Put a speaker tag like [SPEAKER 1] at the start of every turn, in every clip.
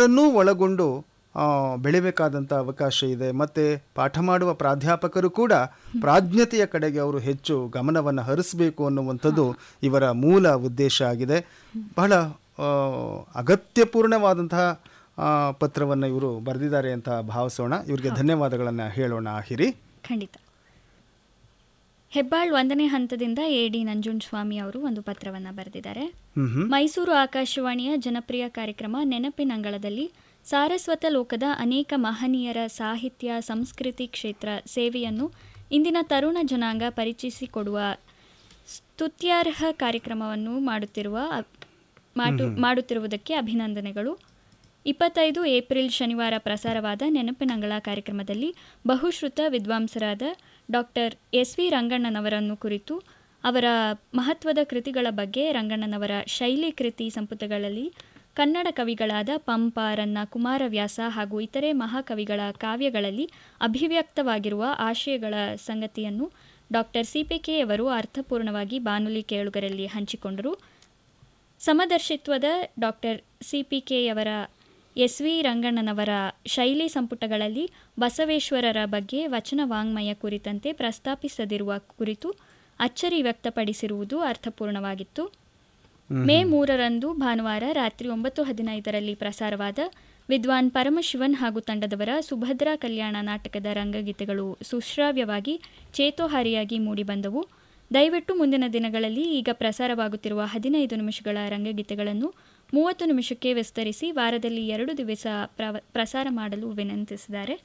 [SPEAKER 1] ಎರಡನ್ನೂ ಒಳಗೊಂಡು ಆ, ಬೆಳಿಬೇಕಾದಂಥ ಅವಕಾಶ ಇದೆ ಮತ್ತು ಪಾಠ ಮಾಡುವ ಪ್ರಾಧ್ಯಾಪಕರು ಕೂಡ ಪ್ರಾಜ್ಞತೆಯ ಕಡೆಗೆ ಅವರು ಹೆಚ್ಚು ಗಮನವನ್ನು ಹರಿಸಬೇಕು ಅನ್ನುವಂಥದ್ದು ಇವರ ಮೂಲ ಉದ್ದೇಶ ಆಗಿದೆ ಬಹಳ ಆ, ಅಗತ್ಯಪೂರ್ಣವಾದಂತಹ ಪತ್ರವನ್ನು ಇವರು ಬರೆದಿದ್ದಾರೆ ಅಂತ ಭಾವಿಸೋಣ ಇವರಿಗೆ ಧನ್ಯವಾದಗಳನ್ನು ಹೇಳೋಣ ಹಿರಿ
[SPEAKER 2] ಖಂಡಿತ ಹೆಬ್ಬಾಳ್ ಒಂದನೇ ಹಂತದಿಂದ ಎ ಡಿ ನಂಜುಂಡಸ್ವಾಮಿ ಅವರು ಒಂದು ಪತ್ರವನ್ನು ಬರೆದಿದ್ದಾರೆ
[SPEAKER 1] ಹ್ಮ್ ಹ್ಮ್
[SPEAKER 2] ಮೈಸೂರು ಆಕಾಶವಾಣಿಯ ಜನಪ್ರಿಯ ಕಾರ್ಯಕ್ರಮ ನೆನಪಿನಂಗಳದಲ್ಲಿ ಸಾರಸ್ವತ ಲೋಕದ ಅನೇಕ ಮಹನೀಯರ ಸಾಹಿತ್ಯ ಸಂಸ್ಕೃತಿ ಕ್ಷೇತ್ರ ಸೇವೆಯನ್ನು ಇಂದಿನ ತರುಣ ಜನಾಂಗ ಪರಿಚಯಿಸಿಕೊಡುವ ಸ್ತುತ್ಯಾರ್ಹ ಕಾರ್ಯಕ್ರಮವನ್ನು ಮಾಡುತ್ತಿರುವ ಮಾಡು ಮಾಡುತ್ತಿರುವುದಕ್ಕೆ ಅಭಿನಂದನೆಗಳು ಇಪ್ಪತ್ತೈದು ಏಪ್ರಿಲ್ ಶನಿವಾರ ಪ್ರಸಾರವಾದ ನೆನಪಿನಂಗಳ ಕಾರ್ಯಕ್ರಮದಲ್ಲಿ ಬಹುಶ್ರುತ ವಿದ್ವಾಂಸರಾದ ಡಾಕ್ಟರ್ ಎಸ್ ವಿ ರಂಗಣ್ಣನವರನ್ನು ಕುರಿತು ಅವರ ಮಹತ್ವದ ಕೃತಿಗಳ ಬಗ್ಗೆ ರಂಗಣ್ಣನವರ ಶೈಲಿ ಕೃತಿ ಸಂಪುಟಗಳಲ್ಲಿ ಕನ್ನಡ ಕವಿಗಳಾದ ಪಂಪ ರನ್ನ ಕುಮಾರವ್ಯಾಸ ಹಾಗೂ ಇತರೆ ಮಹಾಕವಿಗಳ ಕಾವ್ಯಗಳಲ್ಲಿ ಅಭಿವ್ಯಕ್ತವಾಗಿರುವ ಆಶಯಗಳ ಸಂಗತಿಯನ್ನು ಡಾಕ್ಟರ್ ಸಿಪಿಕೆ ಅವರು ಅರ್ಥಪೂರ್ಣವಾಗಿ ಬಾನುಲಿ ಕೇಳುಗರಲ್ಲಿ ಹಂಚಿಕೊಂಡರು ಸಮದರ್ಶಿತ್ವದ ಡಾಕ್ಟರ್ ಸಿಪಿಕೆಯವರ ಎಸ್ ವಿ ರಂಗಣ್ಣನವರ ಶೈಲಿ ಸಂಪುಟಗಳಲ್ಲಿ ಬಸವೇಶ್ವರರ ಬಗ್ಗೆ ವಚನ ವಾಂಗ್ಮಯ ಕುರಿತಂತೆ ಪ್ರಸ್ತಾಪಿಸದಿರುವ ಕುರಿತು ಅಚ್ಚರಿ ವ್ಯಕ್ತಪಡಿಸಿರುವುದು ಅರ್ಥಪೂರ್ಣವಾಗಿತ್ತು ಮೇ ಮೂರರಂದು ಭಾನುವಾರ ರಾತ್ರಿ ಒಂಬತ್ತು ಹದಿನೈದರಲ್ಲಿ ಪ್ರಸಾರವಾದ ವಿದ್ವಾನ್ ಪರಮಶಿವನ್ ಹಾಗೂ ತಂಡದವರ ಸುಭದ್ರಾ ಕಲ್ಯಾಣ ನಾಟಕದ ರಂಗಗೀತೆಗಳು ಸುಶ್ರಾವ್ಯವಾಗಿ ಚೇತೋಹಾರಿಯಾಗಿ ಮೂಡಿಬಂದವು ದಯವಿಟ್ಟು ಮುಂದಿನ ದಿನಗಳಲ್ಲಿ ಈಗ ಪ್ರಸಾರವಾಗುತ್ತಿರುವ ಹದಿನೈದು ನಿಮಿಷಗಳ ರಂಗಗೀತೆಗಳನ್ನು ಮೂವತ್ತು ನಿಮಿಷಕ್ಕೆ ವಿಸ್ತರಿಸಿ ವಾರದಲ್ಲಿ ಎರಡು ದಿವಸ ಪ್ರವ- ಪ್ರಸಾರ ಮಾಡಲು ವಿನಂತಿಸಿದ್ದಾರೆ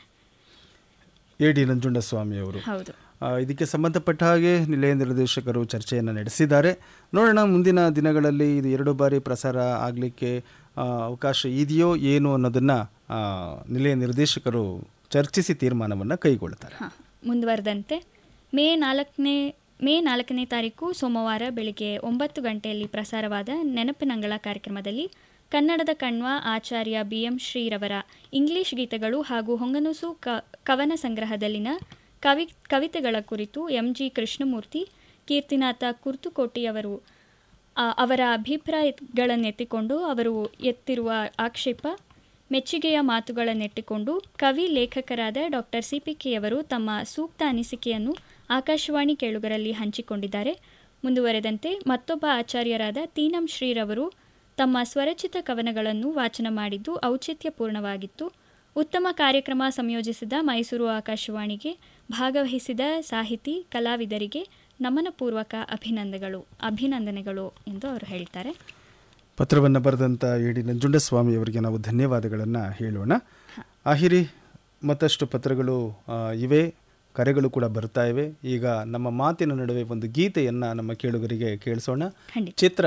[SPEAKER 1] ಎ ಡಿ ನಂಜುಂಡಸ್ವಾಮಿ ಅವರು
[SPEAKER 2] ಹೌದು
[SPEAKER 1] ಆ, ಇದಕ್ಕೆ ಸಂಬಂಧಪಟ್ಟ ಹಾಗೆ ನಿಲಯ ನಿರ್ದೇಶಕರು ಚರ್ಚೆಯನ್ನು ನಡೆಸಿದ್ದಾರೆ ನೋಡೋಣ ಮುಂದಿನ ದಿನಗಳಲ್ಲಿ ಇದು ಎರಡು ಬಾರಿ ಪ್ರಸಾರ ಆಗಲಿಕ್ಕೆ ಅವಕಾಶ ಇದೆಯೋ ಏನು ಅನ್ನೋದನ್ನು ನಿಲಯ ನಿರ್ದೇಶಕರು ಚರ್ಚಿಸಿ ತೀರ್ಮಾನವನ್ನು ಕೈಗೊಳ್ತಾರೆ
[SPEAKER 2] ಹಾಂ ಮುಂದುವರೆದಂತೆ ಮೇ ನಾಲ್ಕನೇ ಮೇ ನಾಲ್ಕನೇ ತಾರೀಕು ಸೋಮವಾರ ಬೆಳಿಗ್ಗೆ ಒಂಬತ್ತು ಗಂಟೆಯಲ್ಲಿ ಪ್ರಸಾರವಾದ ನೆನಪಿನಂಗಳ ಕಾರ್ಯಕ್ರಮದಲ್ಲಿ ಕನ್ನಡದ ಕಣ್ವ ಆಚಾರ್ಯ ಬಿ ಎಂ ಶ್ರೀರವರ ಇಂಗ್ಲಿಷ್ ಗೀತೆಗಳು ಹಾಗೂ ಹೊಂಗನೂಸು ಕ ಕವನ ಸಂಗ್ರಹದಲ್ಲಿನ ಕವಿ ಕವಿತೆಗಳ ಕುರಿತು ಎಂ ಜಿ ಕೃಷ್ಣಮೂರ್ತಿ ಕೀರ್ತಿನಾಥ ಕುರ್ತುಕೋಟಿಯವರು ಆ, ಅವರ ಅಭಿಪ್ರಾಯಗಳನ್ನೆತ್ತಿಕೊಂಡು ಅವರು ಎತ್ತಿರುವ ಆಕ್ಷೇಪ ಮೆಚ್ಚುಗೆಯ ಮಾತುಗಳನ್ನೆಟ್ಟಿಕೊಂಡು ಕವಿ ಲೇಖಕರಾದ ಡಾಕ್ಟರ್ ಸಿಪಿಕೆಯವರು ತಮ್ಮ ಸೂಕ್ತ ಅನಿಸಿಕೆಯನ್ನು ಆಕಾಶವಾಣಿ ಕೇಳುಗರಲ್ಲಿ ಹಂಚಿಕೊಂಡಿದ್ದಾರೆ ಮುಂದುವರೆದಂತೆ ಮತ್ತೊಬ್ಬ ಆಚಾರ್ಯರಾದ ತೀನಂ ಶ್ರೀರವರು ತಮ್ಮ ಸ್ವರಚಿತ ಕವನಗಳನ್ನು ವಾಚನ ಮಾಡಿದ್ದು ಔಚಿತ್ಯಪೂರ್ಣವಾಗಿತ್ತು ಉತ್ತಮ ಕಾರ್ಯಕ್ರಮ ಸಂಯೋಜಿಸಿದ ಮೈಸೂರು ಆಕಾಶವಾಣಿಗೆ ಭಾಗವಹಿಸಿದ ಸಾಹಿತಿ ಕಲಾವಿದರಿಗೆ ನಮನಪೂರ್ವಕ ಅಭಿನಂದನೆಗಳು ಅಭಿನಂದನೆಗಳು ಎಂದು ಅವರು ಹೇಳ್ತಾರೆ
[SPEAKER 1] ಪತ್ರವನ್ನು ಬರೆದಂಥ ಎ ಡಿ ನಂಜುಂಡಸ್ವಾಮಿ ಅವರಿಗೆ ನಾವು ಧನ್ಯವಾದಗಳನ್ನು ಹೇಳೋಣ ಆಹಿರಿ ಮತ್ತಷ್ಟು ಪತ್ರಗಳು ಆ, ಇವೆ ಕರೆಗಳು ಕೂಡ ಬರ್ತಾ ಇವೆ ಈಗ ನಮ್ಮ ಮಾತಿನ ನಡುವೆ ಒಂದು ಗೀತೆಯನ್ನು ನಮ್ಮ ಕೇಳುಗರಿಗೆ ಕೇಳಿಸೋಣ
[SPEAKER 2] ಖಂಡಿತ
[SPEAKER 1] ಚಿತ್ರ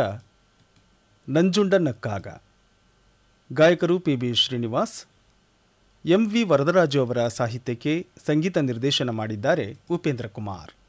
[SPEAKER 1] ನಂಜುಂಡ ನಕ್ಕಾಗ ಗಾಯಕರು P B Srinivas M V Varadaraju ಅವರ ಸಾಹಿತ್ಯಕ್ಕೆ ಸಂಗೀತ ನಿರ್ದೇಶನ ಮಾಡಿದ್ದಾರೆ ಉಪೇಂದ್ರ ಕುಮಾರ್